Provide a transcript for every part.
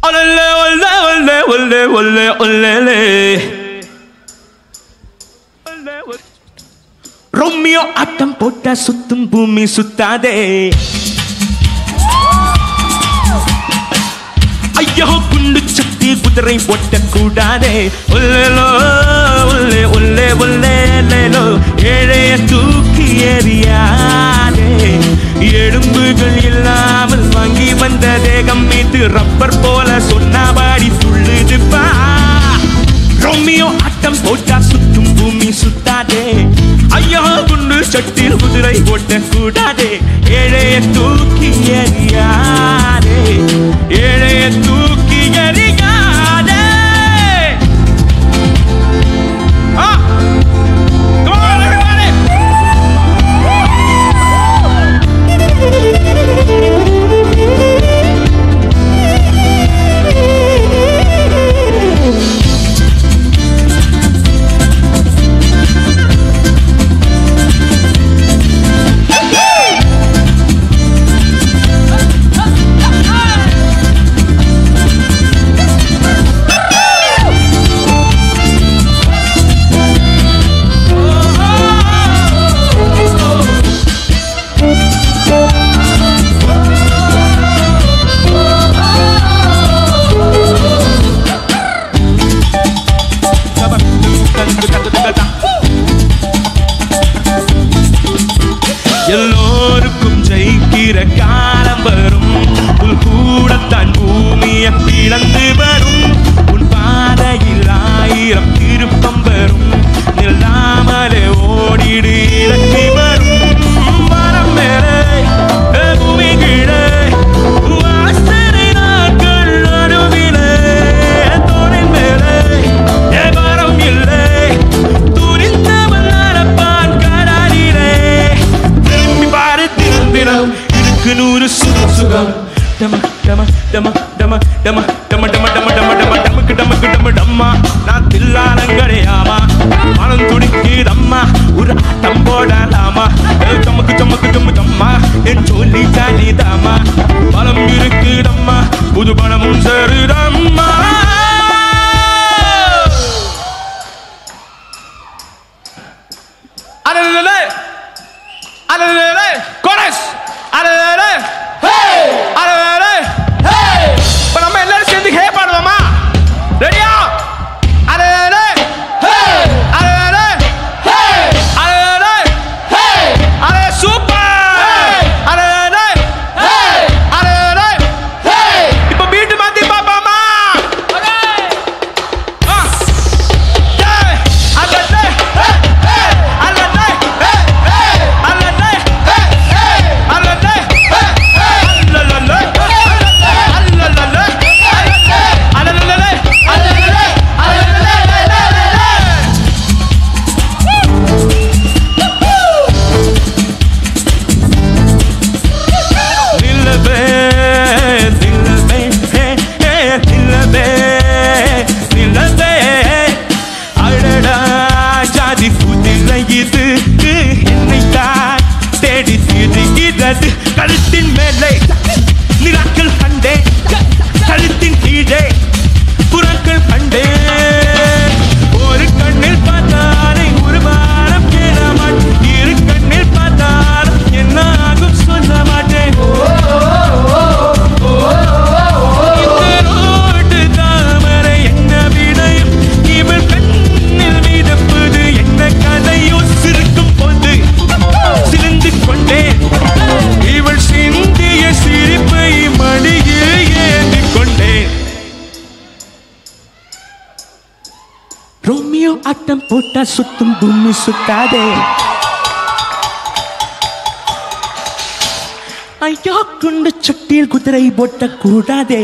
ஒல்லே ஒல்லே ஒல்லே ஒல்லே ஒல்லே ஒல்லே ரொம்மியோ ஆட்டம் போட்டா சுத்தும் பூமி சுத்தாதே ஐயோ குண்டு சக்தி குதிரை போட்ட கூடாதே உள்ளேலோ உள்ளே உள்ளே உள்ளேலேலோ ஏழைய தூக்கி எறியாதே எலும்புகள் இல்லாமல் வாங்கி வந்த தேகம் மீது ரப்பர் போல சொன்னபாடி துள்ளுது பா ரொமியோ ஆட்டம் போட்டா சுத்தும் பூமி சுத்தாதே ஐயோ குண்டு சட்டில் குதிரை ஓட்ட கூடாதே ஏழைய தூக்கி எறியாதே ஏழைய தூக்கி எறியாதே ஆ! Come on, everybody! எல்லோருக்கும் ஜெயிக்கிற காலம் வரும் புல் கூடத்தான் பூமியை பிளந்து வரும் உன் பாதையில் ஆயிரம் திருப்பம் வரும் நில்லாமலே ஓடிடு இறக்கி வரும் மரம் மேலே பூமி கீழே வாசனை நாட்கள் நடுவிலே தோளின் மேலே எவரும் இல்லை துரிந்தவன் நடப்பான் கடலிலே திரும்பி பாரு தினம் தினம் இருக்கு நூறு சுகம் சுகம் டம டம டம டம டம டம டம டம டம டம டமக்கு டமக்கு டம டம்மா நான் தில்லாலங்கடையாமா மனம் துடிக்குதம்மா ஒரு ஆட்டம் போடலாமா ஏ, சமக்கு சமக்கு டம்மு டம்மா என் சொல்லி ஜாலிதாமா பலம் இருக்குதம்மா புது பணமும் சேருதம்மா அடடடே அடடடே கோரஸ் அடடடே ஹே அடடடே ஹே இப்ப நம்ம எல்லாரும் சேர்ந்து ஹே பாடுவோமா ரெடியா அடடடே ஹே அடடடே ஹே அடடடே ஹே அட சூப்பர் அடடடே ஹே அடடடே ஹே இப்ப பீட் மாத்தி பாப்பாமா ஆ டேய் அடடே ஹே ஹே அடடே ஹே ஹே அடடே ஹே ஹே அடடே ஹே ஹே அல்லலலே அல்லலலே அல்லலலே அல்லலலே அல்லலலே நிலவே நிலவே ஹே ஹே நிலவே நிலவே அடடா ஜாதி புதிலை இது என்னை தான் தேடி திரிகிறது கழுத்தின் மேலே நிலாக்கள் கண்டேன் கழுத்தின் கீழே புறக்கள் கண்டேன் ஒரு கண்ணில் பார்த்தாலே ஒரு வாரம் கேள மாட்டேன் இரு கண்ணில் பார்த்தாலும் என்ன ஆகும் சொல்ல மாட்டேன் இந்த ரோட்டு தாமரை என்ன விடையும் இவள் கண்ணில் மிதப்பது என்ன கதையோ சிரிக்கும் போது சிரிந்து கொண்டேன் இவள் சிந்திய சிரிப்பை மடியில் ஏந்திக் கொண்டேன் ரோமியோ ஆட்டம் போட்டா சுத்தும் பூமி சுத்தாதே ஐயா குண்டு சட்டியில் குதிரை போட்ட கூடாதே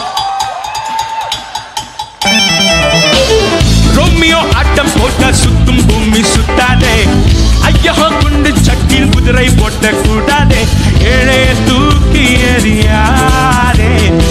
ரோமியோ ஆட்டம் போட்டா சுத்தும் பூமி சுத்தாதே ஐயா குண்டு சட்டியில் குதிரை போட்ட கூடாதே ஏழைய தூக்கி எறியாதே